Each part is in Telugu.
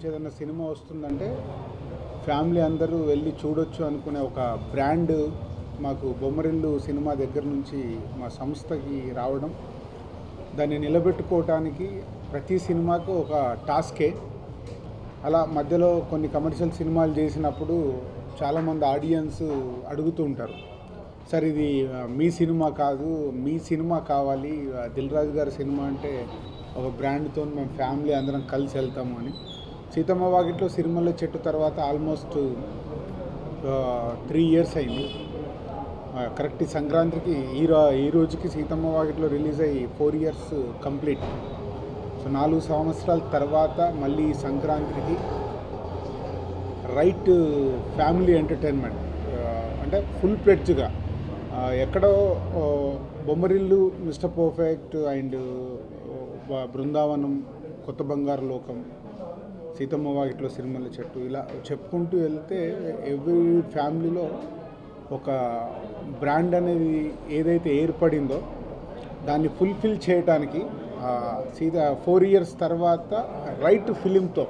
నుంచి ఏదైనా సినిమా వస్తుందంటే ఫ్యామిలీ అందరూ వెళ్ళి చూడొచ్చు అనుకునే ఒక బ్రాండ్ మాకు బొమ్మరిల్లు సినిమా దగ్గర నుంచి మా సంస్థకి రావడం దాన్ని నిలబెట్టుకోవటానికి ప్రతి సినిమాకు ఒక టాస్కే అలా మధ్యలో కొన్ని కమర్షియల్ సినిమాలు చేసినప్పుడు చాలామంది ఆడియన్స్ అడుగుతూ ఉంటారు సార్ ఇది ఆ, మీ సినిమా కాదు మీ సినిమా కావాలి ఆ, దిల్ రాజు గారి సినిమా అంటే ఒక బ్రాండ్తో మేము ఫ్యామిలీ అందరం కలిసి వెళ్తాము అని సీతమ్మ వాకిట్లో సిరిమల్ల చెట్టు తర్వాత ఆల్మోస్ట్ త్రీ ఇయర్స్ అయింది ఆ, కరెక్ట్ ఈ సంక్రాంతికి ఈ రా ఈ రోజుకి సీతమ్మ వాకిట్లో రిలీజ్ అయ్యి ఫోర్ ఇయర్స్ కంప్లీట్ సో నాలుగు సంవత్సరాల తర్వాత మళ్ళీ ఈ సంక్రాంతికి రైట్ ఫ్యామిలీ ఎంటర్టైన్మెంట్ అంటే ఫుల్ ప్లెడ్జ్గా ఎక్కడో ఆ, Bommarillu Mister Perfect and Brindavanam Kotha Bangaru లోకం సీతమ్మ వాకిట్లో సిరిమల్ల చెట్టు ఇలా చెప్పుకుంటూ వెళ్తే ఎవ్రీ ఫ్యామిలీలో ఒక బ్రాండ్ అనేది ఏదైతే ఏర్పడిందో దాన్ని ఫుల్ఫిల్ చేయడానికి ఆ, సీత ఫోర్ ఇయర్స్ తర్వాత రైట్ ఫిలింతో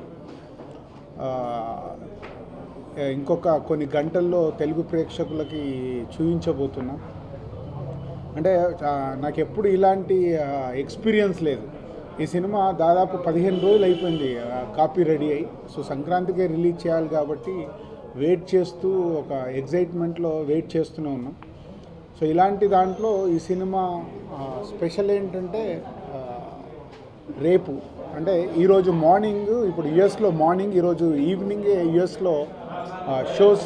ఇంకొక కొన్ని గంటల్లో తెలుగు ప్రేక్షకులకి చూపించబోతున్నా అంటే ఆ, నాకు ఎప్పుడు ఇలాంటి ఎక్స్పీరియన్స్ లేదు ఈ సినిమా దాదాపు పదిహేను రోజులు అయిపోయింది ఆ, కాపీ రెడీ అయ్యి సో సంక్రాంతికే రిలీజ్ చేయాలి కాబట్టి వెయిట్ చేస్తూ ఒక ఎగ్జైట్మెంట్లో వెయిట్ చేస్తూనే ఉన్నాం సో ఇలాంటి దాంట్లో ఈ సినిమా ఆ, స్పెషల్ ఏంటంటే ఆ, రేపు అంటే ఈరోజు మార్నింగ్ ఇప్పుడు యుఎస్లో మార్నింగ్ ఈరోజు ఈవినింగ్ యుఎస్లో షోస్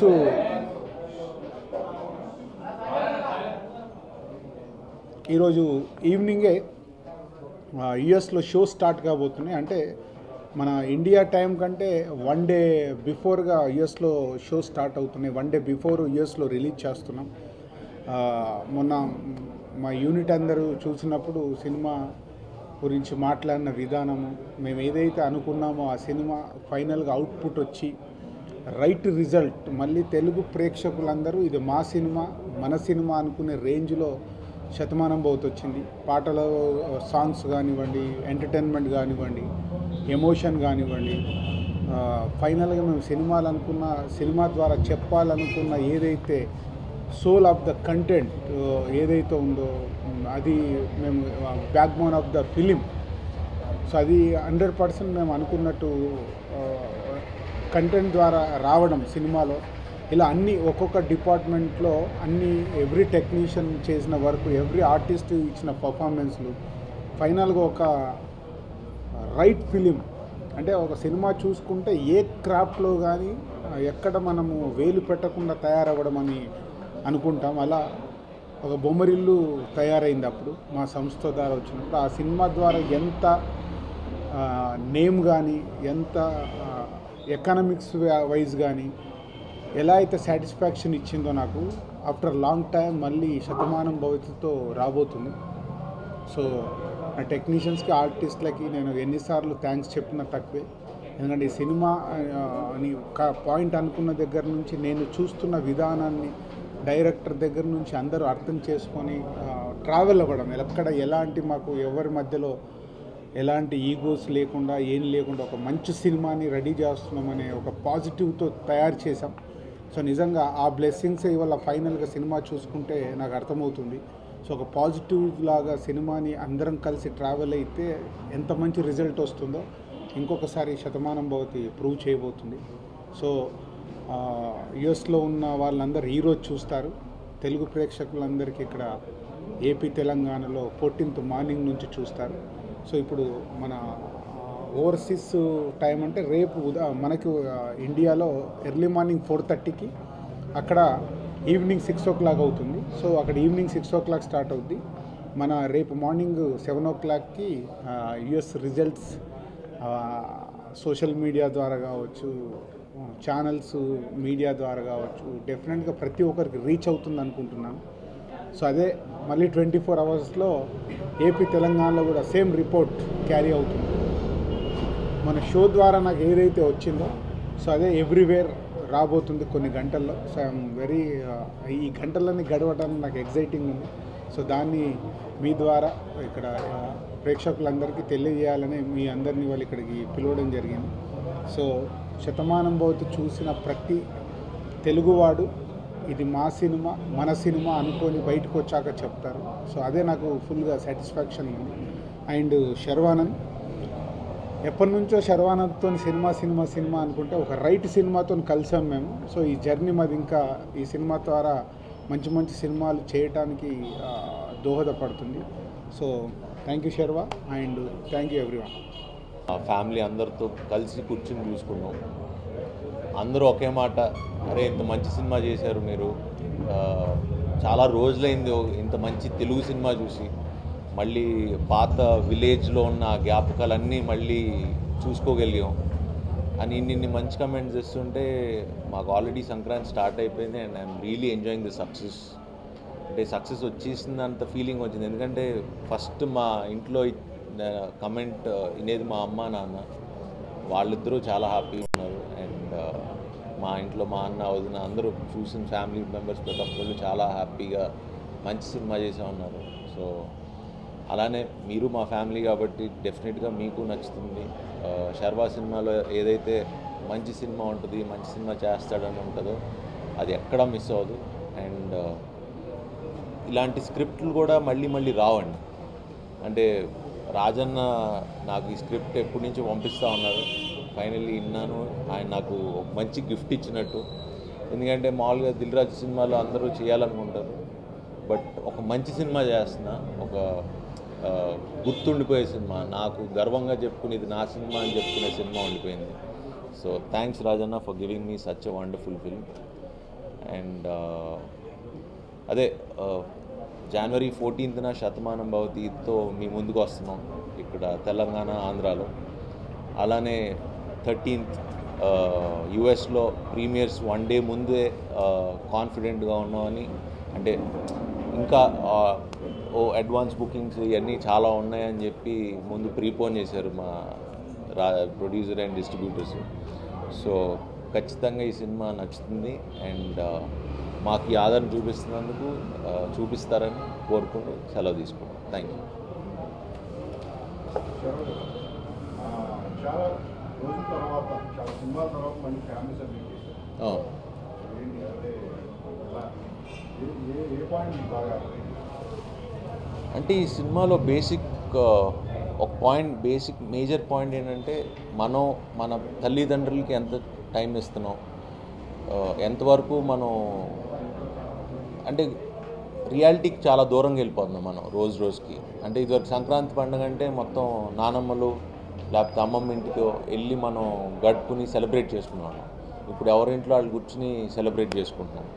ఈరోజు ఈవినింగే యుఎస్లో షో స్టార్ట్ కాబోతున్నాయి అంటే మన ఇండియా టైం కంటే వన్ డే బిఫోర్గా యుఎస్లో షో స్టార్ట్ అవుతున్నాయి వన్ డే బిఫోర్ యుఎస్లో రిలీజ్ చేస్తున్నాం ఆ, మొన్న మా యూనిట్ అందరూ చూసినప్పుడు సినిమా గురించి మాట్లాడిన విధానము మేము ఏదైతే అనుకున్నామో ఆ సినిమా ఫైనల్గా అవుట్పుట్ వచ్చి రైట్ రిజల్ట్ మళ్ళీ తెలుగు ప్రేక్షకులందరూ ఇది మా సినిమా మన సినిమా అనుకునే రేంజ్లో శతమానం బౌత్ వచ్చింది పాటల సాంగ్స్ కానివ్వండి ఎంటర్టైన్మెంట్ కానివ్వండి ఎమోషన్ కానివ్వండి ఆ, ఫైనల్గా మేము సినిమాలు అనుకున్న సినిమా ద్వారా చెప్పాలనుకున్న ఏదైతే సోల్ ఆఫ్ ద కంటెంట్ ఏదైతే ఉందో ఉమ్, అది మేము back bone of the film so అది హండ్రెడ్ పర్సెంట్ మేము అనుకున్నట్టు కంటెంట్ ద్వారా రావడం సినిమాలో ఇలా అన్ని ఒక్కొక్క డిపార్ట్మెంట్లో అన్ని ఎవ్రీ టెక్నీషియన్ చేసిన వర్క్ ఎవ్రీ ఆర్టిస్ట్ ఇచ్చిన పర్ఫార్మెన్స్లు ఫైనల్గా ఒక రైట్ ఫిలిం అంటే ఒక సినిమా చూసుకుంటే ఏ క్రాఫ్ట్లో కానీ ఎక్కడ మనము వేలు పెట్టకుండా తయారవ్వడం అని అనుకుంటాం అలా ఒక బొమ్మరిల్లు తయారైంది అప్పుడు మా సంస్థ ద్వారా వచ్చినప్పుడు ఆ సినిమా ద్వారా ఎంత నేమ్ కానీ ఎంత ఎకనామిక్స్ వైజ్ కానీ ఎలా అయితే సాటిస్ఫాక్షన్ ఇచ్చిందో నాకు ఆఫ్టర్ లాంగ్ టైం మళ్ళీ శతమానం భవిష్యత్తుతో రాబోతుంది సో నా టెక్నీషియన్స్కి ఆర్టిస్ట్లకి నేను ఎన్నిసార్లు థ్యాంక్స్ చెప్పినా తక్కువే ఎందుకంటే ఈ సినిమా ఆ, అని ఒక పాయింట్ అనుకున్న దగ్గర నుంచి నేను చూస్తున్న విధానాన్ని డైరెక్టర్ దగ్గర నుంచి అందరూ అర్థం చేసుకొని ట్రావెల్ అవ్వడం ఎక్కడ ఎలాంటి మాకు ఎవరి మధ్యలో ఎలాంటి ఈగోస్ లేకుండా ఏం లేకుండా ఒక మంచి సినిమాని రెడీ చేస్తున్నామనే ఒక పాజిటివ్తో తయారు చేసాం సో నిజంగా ఆ బ్లెస్సింగ్స్ ఇవాళ ఫైనల్గా సినిమా చూసుకుంటే నాకు అర్థమవుతుంది సో ఒక పాజిటివ్ లాగా సినిమాని అందరం కలిసి ట్రావెల్ అయితే ఎంత మంచి రిజల్ట్ వస్తుందో ఇంకొకసారి శతమానం భవతి ప్రూవ్ చేయబోతుంది సో యుఎస్లో ఉన్న వాళ్ళందరూ ఈరోజు చూస్తారు తెలుగు ప్రేక్షకులందరికీ ఇక్కడ ఏపీ తెలంగాణలో ఫోర్టీన్త్ మార్నింగ్ నుంచి చూస్తారు సో ఇప్పుడు మన ఓవర్సీస్ టైం అంటే రేపు ఉదా మనకు ఆ, ఇండియాలో ఎర్లీ మార్నింగ్ ఫోర్ థర్టీకి అక్కడ ఈవినింగ్ సిక్స్ ఓ క్లాక్ అవుతుంది సో అక్కడ evening six o'clock start అవుద్ది మన రేపు మార్నింగ్ సెవెన్ ఓ క్లాక్కి యుఎస్ రిజల్ట్స్ సోషల్ మీడియా ద్వారా కావచ్చు ఛానల్స్ మీడియా ద్వారా కావచ్చు డెఫినెట్గా ప్రతి ఒక్కరికి రీచ్ అవుతుంది అనుకుంటున్నాను సో అదే మళ్ళీ ట్వంటీ ఫోర్ అవర్స్లో ఏపీ తెలంగాణలో కూడా సేమ్ రిపోర్ట్ క్యారీ అవుతుంది మన షో ద్వారా నాకు ఏదైతే వచ్చిందో సో అదే ఎవ్రీవేర్ రాబోతుంది కొన్ని గంటల్లో సో ఐఎమ్ వెరీ ఈ గంటలన్నీ గడవడానికి నాకు ఎగ్జైటింగ్ ఉంది సో దాన్ని మీ ద్వారా ఇక్కడ ఆ, ప్రేక్షకులందరికీ తెలియజేయాలని మీ అందరినీ వాళ్ళు ఇక్కడికి పిలవడం జరిగింది సో శతమానం భవతి చూసిన ప్రతి తెలుగువాడు ఇది మా సినిమా మన సినిమా అనుకొని బయటకు వచ్చాక చెప్తారు సో అదే నాకు ఫుల్గా సాటిస్ఫాక్షన్ ఉంది అండ్ శర్వానంద్ ఎప్పటి నుంచో శర్వానంద్తో సినిమా సినిమా సినిమా అనుకుంటే ఒక రైట్ సినిమాతో కలిసాం మేము సో ఈ జర్నీ మాది ఇంకా ఈ సినిమా ద్వారా మంచి మంచి సినిమాలు చేయటానికి ఆ, దోహదపడుతుంది so thank you Sharwa and thank you everyone ఆ ఫ్యామిలీ అందరితో కలిసి కూర్చుని చూసుకున్నాం అందరూ ఒకే మాట అరే ఇంత మంచి సినిమా చేశారు మీరు ఆ, చాలా రోజులైంది ఓ- ఇంత మంచి తెలుగు సినిమా చూసి మళ్ళీ పాత విలేజ్లో ఉన్న ఆ జ్ఞాపకాలన్నీ మళ్ళీ చూసుకోగలిగాం అని ఇన్ని ఇన్ని మంచి కమెంట్స్ ఇస్తుంటే మాకు ఆల్రెడీ సంక్రాంతి స్టార్ట్ అయిపోయింది and I'm really enjoying the success అంటే సక్సెస్ వచ్చేసిందంత ఫీలింగ్ వచ్చింది ఎందుకంటే ఫస్ట్ మా ఇంట్లో కమెంట్ వినేది మా అమ్మ నాన్న వాళ్ళిద్దరూ చాలా హ్యాపీగా ఉన్నారు అండ్ మా ఇంట్లో మా అన్న వదిన అందరూ చూసిన ఫ్యామిలీ మెంబర్స్ ప్రతి ఒక్కళ్ళు చాలా హ్యాపీగా మంచి సినిమా చేసే ఉన్నారు సో అలానే మీరు మా ఫ్యామిలీ కాబట్టి డెఫినెట్గా మీకు నచ్చుతుంది ఆ, శర్వా సినిమాలో ఏదైతే మంచి సినిమా ఉంటుంది మంచి సినిమా చేస్తాడని ఉంటుందో అది ఎక్కడా మిస్ అవ్వదు అండ్ ఇలాంటి స్క్రిప్ట్లు కూడా మళ్ళీ మళ్ళీ రావండి అంటే రాజన్న నాకు ఈ స్క్రిప్ట్ ఎప్పటి నుంచో పంపిస్తూ ఉన్నారు ఫైనల్లీ విన్నాను ఆయన నాకు ఒక మంచి గిఫ్ట్ ఇచ్చినట్టు ఎందుకంటే మామూలుగా దిల్ రాజు సినిమాలో అందరూ చేయాలనుకుంటారు బట్ ఒక మంచి సినిమా చేస్తున్నా ఒక ఆ, గుర్తుండిపోయే సినిమా నాకు గర్వంగా చెప్పుకునేది నా సినిమా అని చెప్పుకునే సినిమా ఉండిపోయింది so thanks Rajanna for giving me such a wonderful film and అదే జనవరి ఫోర్టీన్త్న శతమానం భవతితో మీ ముందుకు వస్తున్నాం ఇక్కడ తెలంగాణ ఆంధ్రాలో అలానే థర్టీన్త్ యుఎస్లో ప్రీమియర్స్ వన్ డే ముందే కాన్ఫిడెంట్గా ఉన్నామని అంటే ఇంకా ఆ, ఓ అడ్వాన్స్ బుకింగ్స్ ఇవన్నీ చాలా ఉన్నాయని చెప్పి ముందు ప్రీపోన్ చేశారు మా రా ప్రొడ్యూసర్ అండ్ డిస్ట్రిబ్యూటర్స్ సో ఖచ్చితంగా ఈ సినిమా నచ్చుతుంది అండ్ మాకు ఈ ఆదరణ చూపిస్తున్నందుకు ఆ, చూపిస్తారని కోరుకుంటూ సెలవు తీసుకుంటాం థ్యాంక్ యూ ఆ, చాలా రోజుల తర్వాత చాలా సినిమాల తర్వాత మళ్ళీ ఫ్యామిలీ సబ్జెక్ట్ చేశారు ఏంటి అంటే ఎలా? ఏ- ఏ ఏ పాయింట్ మీకు బాగా అర్థమైంది? అంటే ఈ సినిమాలో బేసిక్ ఒక పాయింట్ బేసిక్ మేజర్ పాయింట్ ఏంటంటే మనం మన తల్లిదండ్రులకి ఎంత టైం ఇస్తున్నాం ఆ, ఎంతవరకు మనం అంటే రియాలిటీకి చాలా దూరంగా వెళ్ళిపోతున్నాం మనం రోజు రోజుకి అంటే ఇదివరకు సంక్రాంతి పండుగ అంటే మొత్తం నానమ్మలు లేకపోతే అమ్మమ్మ ఇంటికో వెళ్ళి మనం గడుపుకుని సెలబ్రేట్ చేసుకున్నాం ఇప్పుడు ఎవరింట్లో వాళ్ళు కూర్చుని సెలబ్రేట్ చేసుకుంటున్నాం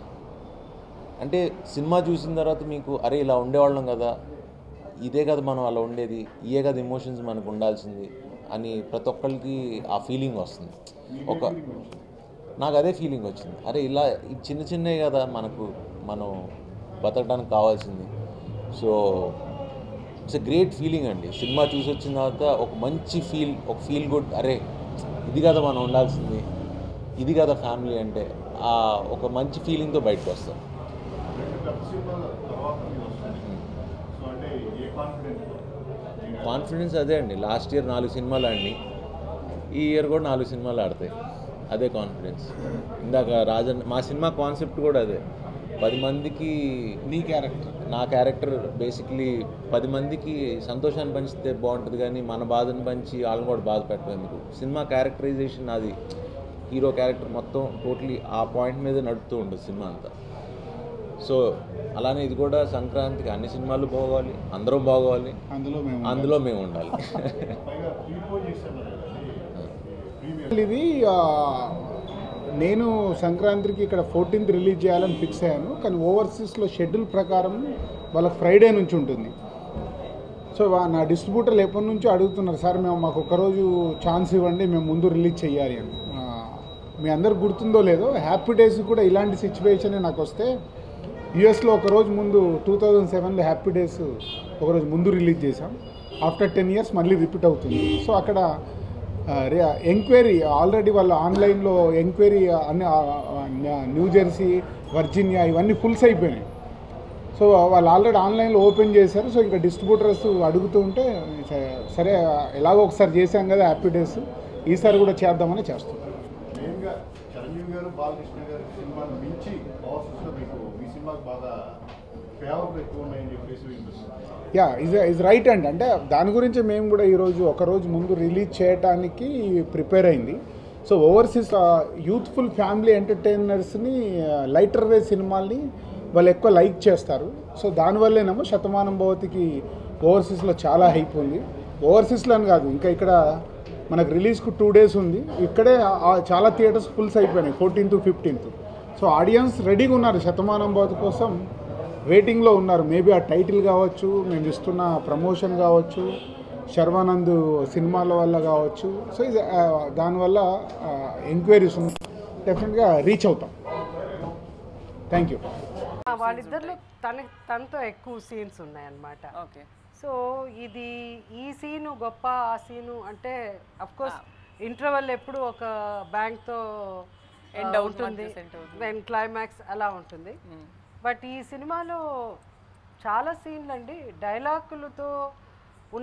అంటే సినిమా చూసిన తర్వాత మీకు అరే ఇలా ఉండేవాళ్ళం కదా ఇదే కదా మనం అలా ఉండేది ఇయే కదా ఎమోషన్స్ మనకు ఉండాల్సింది అని ప్రతి ఒక్కరికి ఆ ఫీలింగ్ వస్తుంది ఒక నాకు అదే ఫీలింగ్ వచ్చింది అరే ఇలా ఈ చిన్న చిన్నవి కదా మనకు మనం బతకడానికి కావాల్సింది so it's a great feeling అండి సినిమా చూసి వచ్చిన తర్వాత ఒక మంచి ఫీల్ ఒక ఫీల్ గుడ్ అరే ఇది కదా మనం ఉండాల్సింది ఇది కదా ఫ్యామిలీ అంటే ఆ ఒక మంచి ఫీలింగ్తో బయటకు వస్తాం రెండు పెద్ద సినిమాల తర్వాత మీరు వస్తుంది సో అంటే ఏ కాన్ఫిడెన్స్ కాన్ఫిడెన్స్ అదే అండి లాస్ట్ ఇయర్ నాలుగు సినిమాలు ఆడినాయి ఈ ఇయర్ కూడా నాలుగు సినిమాలు ఆడతాయి అదే కాన్ఫిడెన్స్ ఇందాక రాజన్ మా సినిమా కాన్సెప్ట్ కూడా అదే పది మందికి నీ క్యారెక్టర్ నా క్యారెక్టర్ బేసిక్లీ పది మందికి సంతోషాన్ని పంచితే బాగుంటుంది కానీ మన బాధను పంచి వాళ్ళని కూడా బాధ పెట్టడం ఎందుకు సినిమా క్యారెక్టరైజేషన్ అది హీరో క్యారెక్టర్ మొత్తం టోటలీ ఆ పాయింట్ మీద నడుపుతూ ఉంటుంది సినిమా అంతా సో అలానే ఇది కూడా సంక్రాంతికి అన్ని సినిమాలు బాగోవాలి అందరం బాగోవాలి అందులో మేము అందులో మేము ఉండాలి పైగా ప్రీపోజ్ చేశాను కదండి ప్రీమియర్ ఇది ఆ, నేను సంక్రాంతికి ఇక్కడ ఫోర్టీన్త్ రిలీజ్ చేయాలని ఫిక్స్ అయ్యాను కానీ ఓవర్సీస్లో షెడ్యూల్ ప్రకారం వాళ్ళకి ఫ్రైడే నుంచి ఉంటుంది సో వా- నా డిస్ట్రిబ్యూటర్లు ఎప్పటి నుంచో అడుగుతున్నారు సార్ మేము మాకు ఒకరోజు ఛాన్స్ ఇవ్వండి మేము ముందు రిలీజ్ చేయాలి అని ఆ, మీ అందరికి గుర్తుందో లేదో హ్యాపీ డేస్ కూడా ఇలాంటి సిచ్యువేషన్ నాకు వస్తే యుఎస్లో ఒకరోజు ముందు టూ థౌజండ్ సెవెన్లో హ్యాపీ డేస్ ఒకరోజు ముందు రిలీజ్ చేసాం ఆఫ్టర్ టెన్ ఇయర్స్ మళ్ళీ రిపీట్ అవుతుంది సో అక్కడ ఎంక్వైరీ ఆల్రెడీ వాళ్ళు ఆన్లైన్లో ఎంక్వైరీ అన్ని ఆ, ఆ, న్యూ జెర్సీ వర్జీనియా ఇవన్నీ ఫుల్స్ అయిపోయినాయి సో వాళ్ళు ఆల్రెడీ ఆన్లైన్లో ఓపెన్ చేశారు సో ఇంకా డిస్ట్రిబ్యూటర్స్ అడుగుతూ ఉంటే స- సరే ఎలాగో ఒకసారి చేశాం కదా హ్యాపీ డేస్ ఈసారి కూడా చేద్దామని చేస్తున్నాం మెయిన్గా చిరంజీవి గారు బాలకృష్ణ గారి సినిమాని మించి బాక్సెస్లో మీకు మీ సినిమాకి బాగా ఫేవర్లు ఎక్కువ ఉన్నాయని చెప్పేసి వినిపిస్తుంది yeah is is right and అంటే దాని గురించి మేము కూడా ఈరోజు ఒక రోజు ముందు రిలీజ్ చేయడానికి ప్రిపేర్ అయింది సో ఓవర్సీస్ యూత్ఫుల్ ఫ్యామిలీ ఎంటర్టైనర్స్ని లైటర్ వే సినిమాల్ని వాళ్ళు ఎక్కువ లైక్ చేస్తారు సో దానివల్లేనేమో శతమానం భవతికి ఓవర్సీస్లో చాలా హైప్ ఉంది ఓవర్సీస్లో అని కాదు ఇంకా ఇక్కడ మనకు రిలీజ్కు టూ డేస్ ఉంది ఇక్కడే ఆ- చాలా థియేటర్స్ ఫుల్స్ అయిపోయినాయి ఫోర్టీన్త్ ఫిఫ్టీన్త్ సో ఆడియన్స్ రెడీగా ఉన్నారు శతమానం భవతి కోసం వెయిటింగ్లో ఉన్నారు మేబీ ఆ టైటిల్ కావచ్చు మేము ఇస్తున్న ప్రమోషన్ కావచ్చు శర్వానంద్ సినిమాల వల్ల కావచ్చు సో ఇది ఆ, దానివల్ల ఎంక్వైరీస్ ఉంది డెఫినెట్గా రీచ్ అవుతాం థ్యాంక్ యూ ఆ, వాళ్ళిద్దరిలో తన తనతో ఎక్కువ సీన్స్ ఉన్నాయన్నమాట ఓకే సో ఇది ఈ సీను గొప్ప ఆ సీను అంటే అఫ్ కోర్స్ ఇంటర్వెల్ ఎప్పుడు ఒక బ్యాంక్ తో End ఆ, అవుతుంది, ఉంటుంది center అవుతుంది. వెన్ క్లైమాక్స్ అలా ఉంటుంది బట్ ఈ సినిమాలో చాలా సీన్లు అండి డైలాగులతో